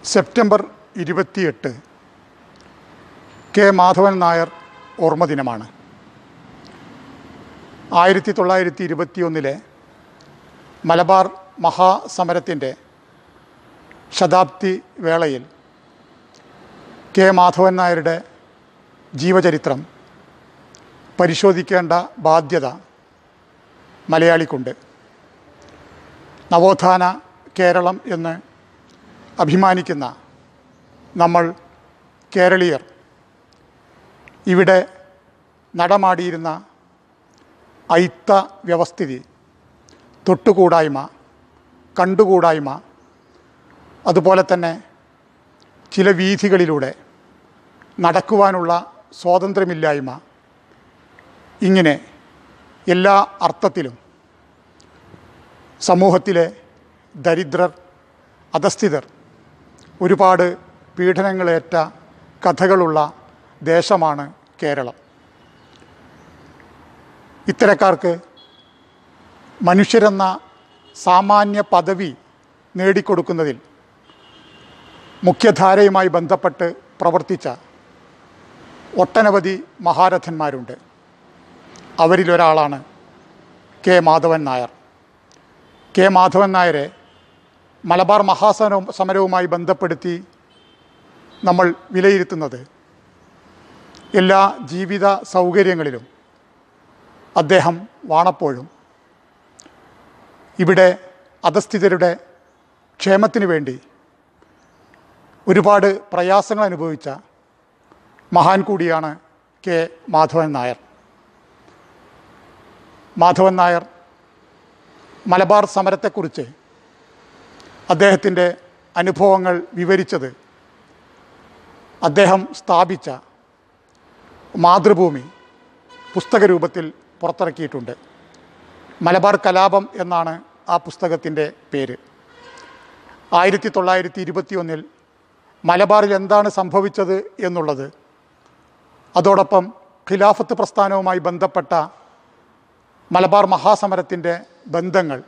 September ഇരുപത്തിയെട്ട് K Madhavan Nair ഓർമ്മ ദിനമാണ് ആയിരത്തി തൊള്ളായിരത്തി ഇരുപത്തിയൊന്നിലെ മലബാർ മഹാസമരത്തിൻ്റെ ശതാബ്ദി വേളയിൽ കെ മാധവൻ നായരുടെ ജീവചരിത്രം പരിശോധിക്കേണ്ട ബാധ്യത മലയാളിക്കുണ്ട് നവോത്ഥാന കേരളം എന്ന് അഭിമാനിക്കുന്ന നമ്മൾ കേരളീയർ ഇവിടെ നടമാടിയിരുന്ന ഐത്ത വ്യവസ്ഥിതി തൊട്ടുകൂടായ്മ കണ്ടുകൂടായ്മ അതുപോലെ തന്നെ ചില വീഥികളിലൂടെ നടക്കുവാനുള്ള സ്വാതന്ത്ര്യമില്ലായ്മ ഇങ്ങനെ എല്ലാ അർത്ഥത്തിലും സമൂഹത്തിലെ ദരിദ്രർ അധസ്ഥിതർ ഒരുപാട് പീഡനങ്ങളേറ്റ കഥകളുള്ള ദേശമാണ് കേരളം ഇത്തരക്കാർക്ക് മനുഷ്യരെന്ന സാമാന്യ പദവി നേടിക്കൊടുക്കുന്നതിൽ മുഖ്യധാരയുമായി ബന്ധപ്പെട്ട് പ്രവർത്തിച്ച ഒട്ടനവധി മഹാരഥന്മാരുണ്ട് അവരിലൊരാളാണ് കെ മാധവൻ നായർ കെ മാധവൻ നായരെ മലബാർ മഹാസമരവും സമരവുമായി ബന്ധപ്പെടുത്തി നമ്മൾ വിലയിരുത്തുന്നത് എല്ലാ ജീവിത സൗകര്യങ്ങളിലും അദ്ദേഹം വാണപ്പോഴും ഇവിടെ അധസ്ഥിതരുടെ ക്ഷേമത്തിന് വേണ്ടി ഒരുപാട് പ്രയാസങ്ങൾ അനുഭവിച്ച മഹാൻ കൂടിയാണ് കെ മാധവൻ നായർ മാധവൻ നായർ മലബാർ സമരത്തെക്കുറിച്ച് അദ്ദേഹത്തിൻ്റെ അനുഭവങ്ങൾ വിവരിച്ചത് അദ്ദേഹം സ്ഥാപിച്ച മാതൃഭൂമി പുസ്തക രൂപത്തിൽ പുറത്തിറക്കിയിട്ടുണ്ട് മലബാർ കലാപം എന്നാണ് ആ പുസ്തകത്തിൻ്റെ പേര് ആയിരത്തി തൊള്ളായിരത്തി ഇരുപത്തിയൊന്നിൽ മലബാറിൽ എന്താണ് സംഭവിച്ചത് എന്നുള്ളത് അതോടൊപ്പം ഖിലാഫത്ത് പ്രസ്ഥാനവുമായി ബന്ധപ്പെട്ട മലബാർ മഹാസമരത്തിൻ്റെ ബന്ധങ്ങൾ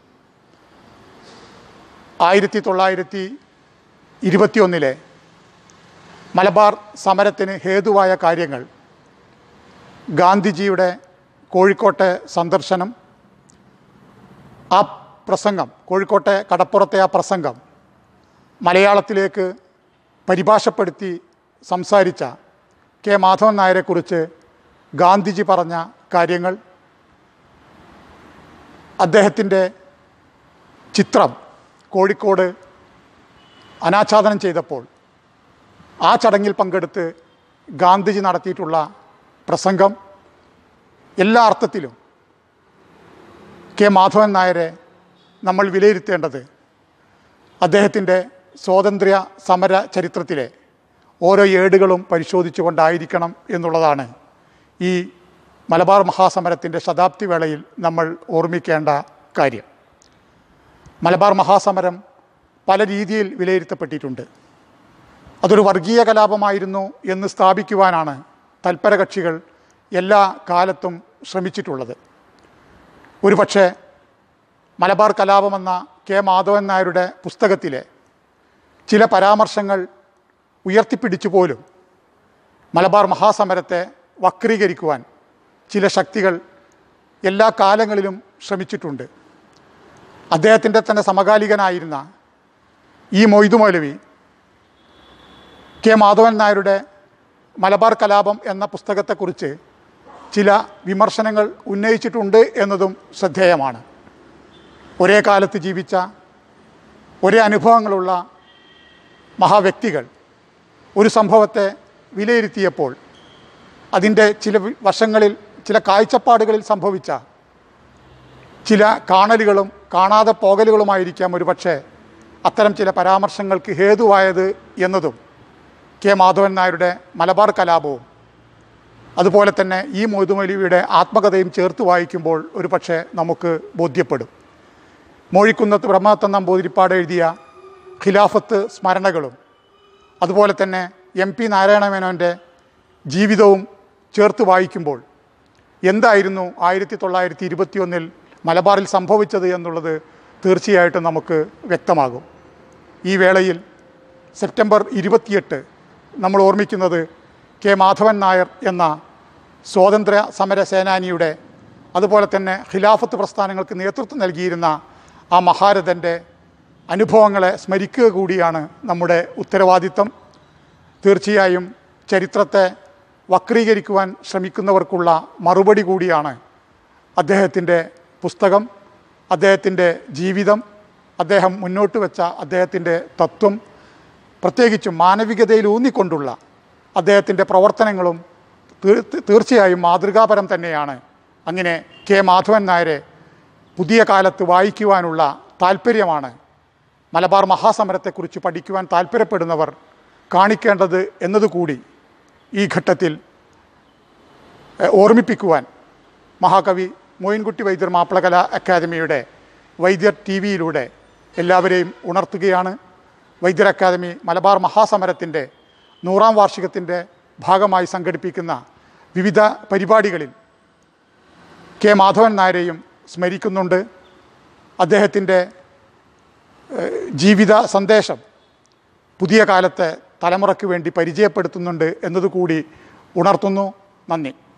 ആയിരത്തി തൊള്ളായിരത്തി ഇരുപത്തിയൊന്നിലെ മലബാർ സമരത്തിന് ഹേതുവായ കാര്യങ്ങൾ ഗാന്ധിജിയുടെ കോഴിക്കോട്ടെ സന്ദർശനം ആ പ്രസംഗം കോഴിക്കോട്ടെ കടപ്പുറത്തെ ആ പ്രസംഗം മലയാളത്തിലേക്ക് പരിഭാഷപ്പെടുത്തി സംസാരിച്ച കെ മാധവൻ നായരെക്കുറിച്ച് ഗാന്ധിജി പറഞ്ഞ കാര്യങ്ങൾ അദ്ദേഹത്തിൻ്റെ ചിത്രം കോഴിക്കോട് അനാച്ഛാദനം ചെയ്തപ്പോൾ ആ ചടങ്ങിൽ പങ്കെടുത്ത് ഗാന്ധിജി നടത്തിയിട്ടുള്ള പ്രസംഗം എല്ലാ അർത്ഥത്തിലും കെ മാധവൻ നായരെ നമ്മൾ വിലയിരുത്തേണ്ടത് അദ്ദേഹത്തിൻ്റെ സ്വാതന്ത്ര്യ സമര ചരിത്രത്തിലെ ഓരോ ഏടുകളും പരിശോധിച്ചുകൊണ്ടായിരിക്കണം എന്നുള്ളതാണ് ഈ മലബാർ മഹാസമരത്തിൻ്റെ ശതാബ്ദി വേളയിൽ നമ്മൾ ഓർമ്മിക്കേണ്ട കാര്യം മലബാർ മഹാസമരം പല രീതിയിൽ വിലയിരുത്തപ്പെട്ടിട്ടുണ്ട് അതൊരു വർഗീയ കലാപമായിരുന്നു എന്ന് സ്ഥാപിക്കുവാനാണ് തൽപര കക്ഷികൾ എല്ലാ കാലത്തും ശ്രമിച്ചിട്ടുള്ളത് ഒരുപക്ഷെ മലബാർ കലാപമെന്ന കെ മാധവൻ നായരുടെ പുസ്തകത്തിലെ ചില പരാമർശങ്ങൾ ഉയർത്തിപ്പിടിച്ചു പോലും മലബാർ മഹാസമരത്തെ വക്രീകരിക്കുവാൻ ചില ശക്തികൾ എല്ലാ കാലങ്ങളിലും ശ്രമിച്ചിട്ടുണ്ട് അദ്ദേഹത്തിൻ്റെ തന്നെ സമകാലികനായിരുന്ന ഈ മൊയ്തു മൗലവി കെ മാധവൻ നായരുടെ മലബാർ കലാപം എന്ന പുസ്തകത്തെക്കുറിച്ച് ചില വിമർശനങ്ങൾ ഉന്നയിച്ചിട്ടുണ്ട് എന്നതും ശ്രദ്ധേയമാണ് ഒരേ കാലത്ത് ജീവിച്ച ഒരേ അനുഭവങ്ങളുള്ള മഹാവ്യക്തികൾ ഒരു സംഭവത്തെ വിലയിരുത്തിയപ്പോൾ അതിൻ്റെ ചില വി- വശങ്ങളിൽ ചില കാഴ്ചപ്പാടുകളിൽ സംഭവിച്ച ചില കാണലുകളും കാണാതെ പോകലുകളുമായിരിക്കാം ഒരുപക്ഷെ അത്തരം ചില പരാമർശങ്ങൾക്ക് ഹേതുവായത് എന്നതും കെ മാധവൻ നായരുടെ മലബാർ കലാപവും അതുപോലെ തന്നെ ഈ മൊയ്തുമൊലിയുടെ ആത്മകഥയും ചേർത്ത് വായിക്കുമ്പോൾ ഒരു പക്ഷേ നമുക്ക് ബോധ്യപ്പെടും മോഴിക്കുന്നത്ത് ബ്രഹ്മത്തം നമ്പൂതിരിപ്പാട് എഴുതിയ ഖിലാഫത്ത് സ്മരണകളും അതുപോലെ തന്നെ എം പി നാരായണ മേനോൻ്റെ ജീവിതവും ചേർത്ത് വായിക്കുമ്പോൾ എന്തായിരുന്നു ആയിരത്തി തൊള്ളായിരത്തി ഇരുപത്തിയൊന്നിൽ മലബാറിൽ സംഭവിച്ചത് എന്നുള്ളത് തീർച്ചയായിട്ടും നമുക്ക് വ്യക്തമാകും ഈ വേളയിൽ സെപ്റ്റംബർ ഇരുപത്തിയെട്ട് നമ്മൾ ഓർമ്മിക്കുന്നത് കെ മാധവൻ നായർ എന്ന സ്വാതന്ത്ര്യ സമര സേനാനിയുടെ അതുപോലെ തന്നെ ഖിലാഫത്ത് പ്രസ്ഥാനങ്ങൾക്ക് നേതൃത്വം നൽകിയിരുന്ന ആ മഹാരഥൻ്റെ അനുഭവങ്ങളെ സ്മരിക്കുക കൂടിയാണ് നമ്മുടെ ഉത്തരവാദിത്തം തീർച്ചയായും ചരിത്രത്തെ വക്രീകരിക്കുവാൻ ശ്രമിക്കുന്നവർക്കുള്ള മറുപടി കൂടിയാണ് അദ്ദേഹത്തിൻ്റെ പുസ്തകം അദ്ദേഹത്തിൻ്റെ ജീവിതം അദ്ദേഹം മുന്നോട്ട് വെച്ച അദ്ദേഹത്തിൻ്റെ തത്വം പ്രത്യേകിച്ചും മാനവികതയിൽ ഊന്നിക്കൊണ്ടുള്ള അദ്ദേഹത്തിൻ്റെ പ്രവർത്തനങ്ങളും തീർ- തീർച്ചയായും മാതൃകാപരം തന്നെയാണ് അങ്ങനെ കെ മാധവൻ നായരെ പുതിയ കാലത്ത് വായിക്കുവാനുള്ള താല്പര്യമാണ് മലബാർ മഹാസമരത്തെക്കുറിച്ച് പഠിക്കുവാൻ താല്പര്യപ്പെടുന്നവർ കാണിക്കേണ്ടത് എന്നതുകൂടി ഈ ഘട്ടത്തിൽ എഹ്, ഓർമ്മിപ്പിക്കുവാൻ മഹാകവി മോയിൻകുട്ടി വൈദ്യർ മാപ്പിളകല അക്കാദമിയുടെ വൈദ്യർ ടി വിയിലൂടെ എല്ലാവരെയും ഉണർത്തുകയാണ് വൈദ്യർ അക്കാദമി മലബാർ മഹാസമരത്തിൻ്റെ നൂറാം വാർഷികത്തിൻ്റെ ഭാഗമായി സംഘടിപ്പിക്കുന്ന വിവിധ പരിപാടികളിൽ കെ മാധവൻ നായരെയും സ്മരിക്കുന്നുണ്ട് അദ്ദേഹത്തിൻ്റെ ഏഹ്, ജീവിത സന്ദേശം പുതിയ കാലത്തെ തലമുറയ്ക്ക് വേണ്ടി പരിചയപ്പെടുത്തുന്നുണ്ട് എന്നതുകൂടി ഉണർത്തുന്നു നന്ദി